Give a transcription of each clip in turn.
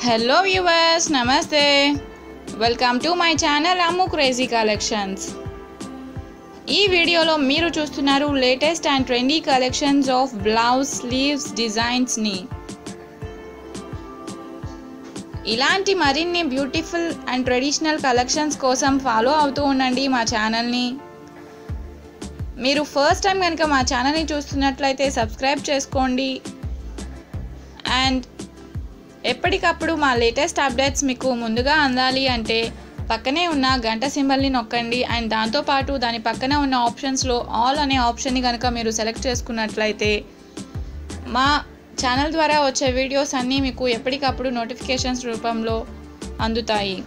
hello viewers నమస్తే welcome to my channel Ammu crazy collections ఈ వీడియోలో మీరు చూస్తున్నారు latest and trendy collections of blouse sleeves డిజైన్స్ని ఇలాంటి మరిన్ని బ్యూటిఫుల్ అండ్ ట్రెడిషనల్ కలెక్షన్స్ కోసం ఫాలో అవుతూ ఉండండి మా ఛానల్ని మీరు ఫస్ట్ టైం కనుక మా ఛానల్ని చూస్తున్నట్లయితే సబ్స్క్రైబ్ చేసుకోండి అండ్ ఎప్పటికప్పుడు మా లేటెస్ట్ అప్డేట్స్ మీకు ముందుగా అందాలి అంటే పక్కనే ఉన్న గంట సింబల్ని నొక్కండి అండ్ దాంతోపాటు దాని పక్కన ఉన్న ఆప్షన్స్లో ఆల్ అనే ఆప్షన్ని కనుక మీరు సెలెక్ట్ చేసుకున్నట్లయితే మా ఛానల్ ద్వారా వచ్చే వీడియోస్ అన్నీ మీకు ఎప్పటికప్పుడు నోటిఫికేషన్స్ రూపంలో అందుతాయి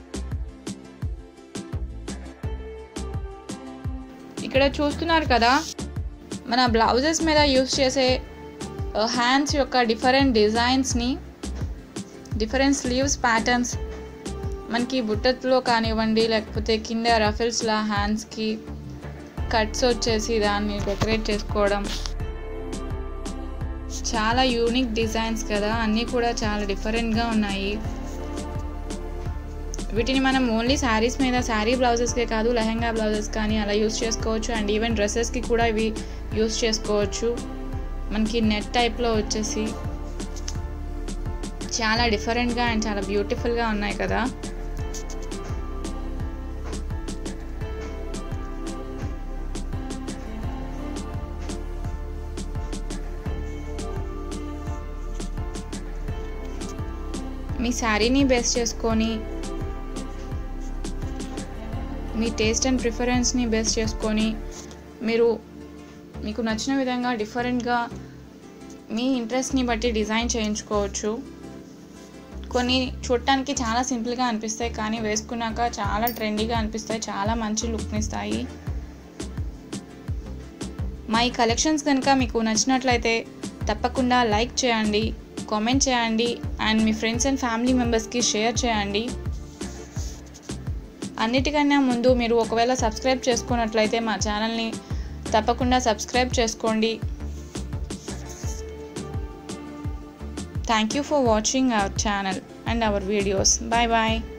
ఇక్కడ చూస్తున్నారు కదా మన బ్లౌజెస్ మీద యూస్ చేసే హ్యాండ్స్ యొక్క డిఫరెంట్ డిజైన్స్ని డిఫరెంట్ స్లీవ్స్ ప్యాటర్న్స్ మనకి బుట్టలో కానివ్వండి లేకపోతే కింద రఫిల్స్లా హ్యాండ్స్కి కట్స్ వచ్చేసి దాన్ని డెకరేట్ చేసుకోవడం చాలా యూనిక్ డిజైన్స్ కదా అన్నీ కూడా చాలా డిఫరెంట్గా ఉన్నాయి వీటిని మనం ఓన్లీ శారీస్ మీద శారీ బ్లౌజెస్కే కాదు లెహంగా బ్లౌజెస్ కానీ అలా యూస్ చేసుకోవచ్చు అండ్ ఈవెన్ డ్రెస్సెస్కి కూడా ఇవి యూస్ చేసుకోవచ్చు మనకి నెట్ టైప్లో వచ్చేసి చాలా డిఫరెంట్గా అండ్ చాలా బ్యూటిఫుల్గా ఉన్నాయి కదా మీ శారీని బేస్ చేసుకొని మీ టేస్ట్ అండ్ ప్రిఫరెన్స్ని బేస్ చేసుకొని మీరు మీకు నచ్చిన విధంగా డిఫరెంట్గా మీ ఇంట్రెస్ట్ని బట్టి డిజైన్ చేయించుకోవచ్చు కొన్ని చూడటానికి చాలా సింపుల్గా అనిపిస్తాయి కానీ వేసుకున్నాక చాలా ట్రెండీగా అనిపిస్తాయి చాలా మంచి లుక్ని ఇస్తాయి మా ఈ కలెక్షన్స్ కనుక మీకు నచ్చినట్లయితే తప్పకుండా లైక్ చేయండి కామెంట్ చేయండి అండ్ మీ ఫ్రెండ్స్ అండ్ ఫ్యామిలీ మెంబర్స్కి షేర్ చేయండి అన్నిటికన్నా ముందు మీరు ఒకవేళ సబ్స్క్రైబ్ చేసుకున్నట్లయితే మా ఛానల్ని తప్పకుండా సబ్స్క్రైబ్ చేసుకోండి thank you for watching our channel and our videos bye bye